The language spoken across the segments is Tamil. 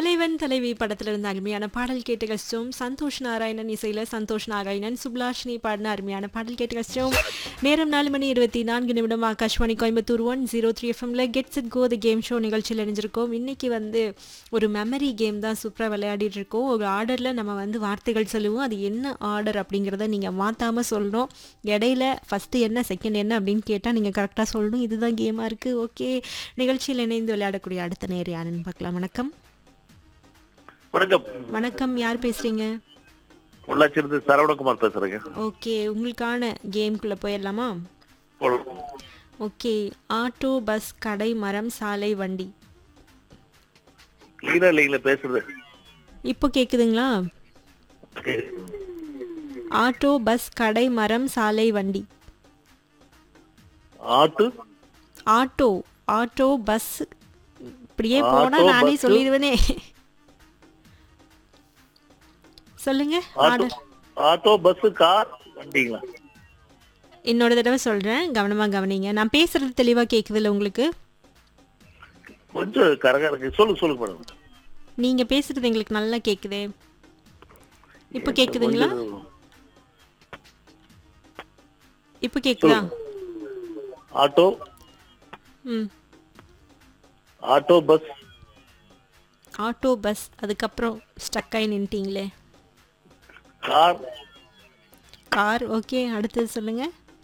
தலைவன் தலைவி படத்துல இருந்த அருமையான பாடல் கேட்டு கஷ்டம் சந்தோஷ் நாராயணன் இசையில சந்தோஷ் நாராயணன் சுப்லாஷினி பாடின அருமையான பாடல் கேட்டு கஷ்டம் நேரம் நாலு மணி இருபத்தி நான்கு நிமிடம் Akashvani Coimbatore one zero three எஃப்எம்ல gets it go the game show நிகழ்ச்சியில் இணைஞ்சிருக்கோம் இன்னைக்கு வந்து ஒரு மெமரி கேம் தான் சூப்பராக விளையாடிட்டு இருக்கோம் ஒரு ஆர்டரில் நம்ம வந்து வார்த்தைகள் சொல்லுவோம் அது என்ன ஆர்டர் அப்படிங்கிறத நீங்கள் மாற்றாமல் சொல்லணும் இடையில ஃபஸ்ட்டு என்ன செகண்ட் என்ன அப்படின்னு கேட்டால் நீங்கள் கரெக்டாக சொல்லணும் இதுதான் கேமாக இருக்குது ஓகே நிகழ்ச்சியில் இணைந்து விளையாடக்கூடிய அடுத்த நேர் யாருன்னு பார்க்கலாம் வணக்கம் வணக்கம் வணக்கம் யார் பேசுறீங்க பொள்ளாச்சியிலிருந்து சரவணகுமார் பேசுறேங்க ஓகே உங்களுக்கான கேம்குள்ளே போயிடலாமா போலாம். ஓகே ஆட்டோ பஸ் கடை மரம் சாலை வண்டி கிளீனா இல்லைங்களா பேசுறது இப்போ கேக்குதுங்களா ஆட்டோ பஸ் கடை மரம் சாலை வண்டி ஆட்டு ஆட்டோ ஆட்டோ பஸ் இப்படியே போனா ஆட்டோ, நானே பஸ்ஸு. சொல்லிடுவேனே சொல்லுங்க auto order auto bus car வண்டிங்களா இன்னொரு தடவை சொல்றேன் கவனமா கவனிங்க நான் பேசுறது தெளிவா கேக்குதுல்ல உங்களுக்கு கொஞ்சம் கரகா இருக்கு சொல்லுங்க சொல்லுங்க மேடம் நீங்க பேசுறது எங்களுக்கு நல்லா கேக்குதே இப்போ கேக்குதுங்களா இப்போ கேக்குதா ஆட்டோ ம் ஆட்டோ பஸ் ஆட்டோ பஸ் அதுக்கப்புறம் ஸ்டக் ஆகி நின்ட்டீங்களே கார் கார் ஓகே அடுத்தது சொல்லுங்க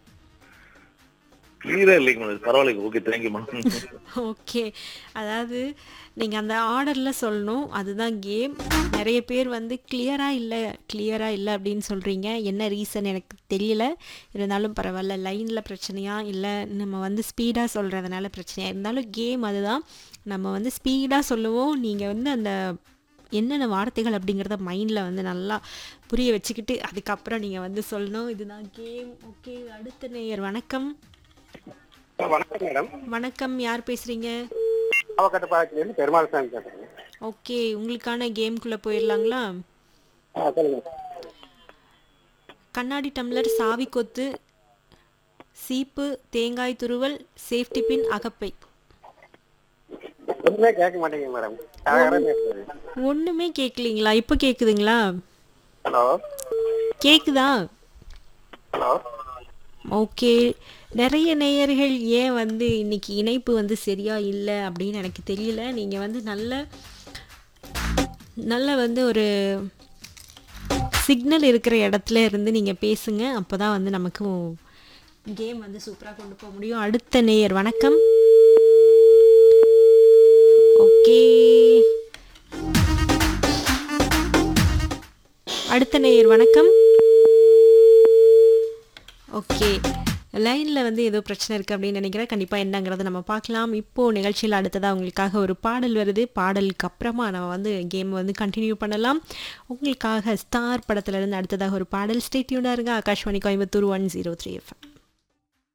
கிளியரா இல்லைங்க மேடம் பரவாயில்லைங்க ஓகே தேங்க்யூ மேடம் ஓகே அதாவது நீங்கள் அந்த ஆர்டரில் சொல்லணும் அதுதான் கேம் நிறைய பேர் வந்து கிளியராக இல்லை கிளியராக இல்லை அப்படின்னு சொல்கிறீங்க என்ன ரீசன் எனக்கு தெரியல இருந்தாலும் பரவாயில்ல லைனில் பிரச்சனையா இல்லை நம்ம வந்து ஸ்பீடாக சொல்கிறதுனால பிரச்சனையா இருந்தாலும் கேம் அதுதான் நம்ம வந்து ஸ்பீடாக சொல்லுவோம் நீங்கள் வந்து அந்த என்னென்ன வார்த்தைகள் அப்படிங்கிறத மைண்டில் வந்து நல்லா புரிய வச்சுக்கிட்டு அதுக்கப்புறம் நீங்கள் வந்து சொல்லணும் இதுதான் கேம் ஓகே அடுத்த நேயர் வணக்கம் வணக்கம் மேடம் வணக்கம் யார் பேசுகிறீங்க அவக்கட்ட பாக்கலேருந்து பெருமாள் சாமி பேசுறேங்க ஓகே உங்களுக்கான கேம்குள்ளே போயிடலாங்களா ஆ சொல்லுங்க கண்ணாடி டம்ளர் சாவி கொத்து சீப்பு தேங்காய் துருவல் சேஃப்டி பின் அகப்பை ஒண்ணுமே கேட்க மாட்டேங்க மேடம் கரகரா பேசுறது ஒன்றுமே கேட்கலீங்களா இப்போ கேட்குதுங்களா ஹலோ கேட்குதா ஹலோ ஓகே நிறைய நேயர்கள் ஏன் வந்து இன்னைக்கு இணைப்பு வந்து சரியா இல்லை அப்படின்னு எனக்கு தெரியல நீங்கள் வந்து நல்ல நல்ல வந்து ஒரு சிக்னல் இருக்கிற இடத்துல இருந்து நீங்கள் பேசுங்க அப்போ தான் வந்து நமக்கு கேம் வந்து சூப்பராக கொண்டு போக முடியும் அடுத்த நேயர் வணக்கம் ஓகே அடுத்த நேயர் வணக்கம் ஓகே லைனில் வந்து ஏதோ பிரச்சனை இருக்குது அப்படின்னு நினைக்கிறேன் கண்டிப்பாக என்னங்கிறத நம்ம பார்க்கலாம் இப்போது நிகழ்ச்சியில் அடுத்ததாக உங்களுக்காக ஒரு பாடல் வருது பாடலுக்கு அப்புறமா நம்ம வந்து கேம் வந்து கண்டினியூ பண்ணலாம் உங்களுக்காக ஸ்டார் படத்துல இருந்து அடுத்ததாக ஒரு பாடல் ஸ்டேட்யூண்டாக இருங்க Akashvani Coimbatore one zero three FM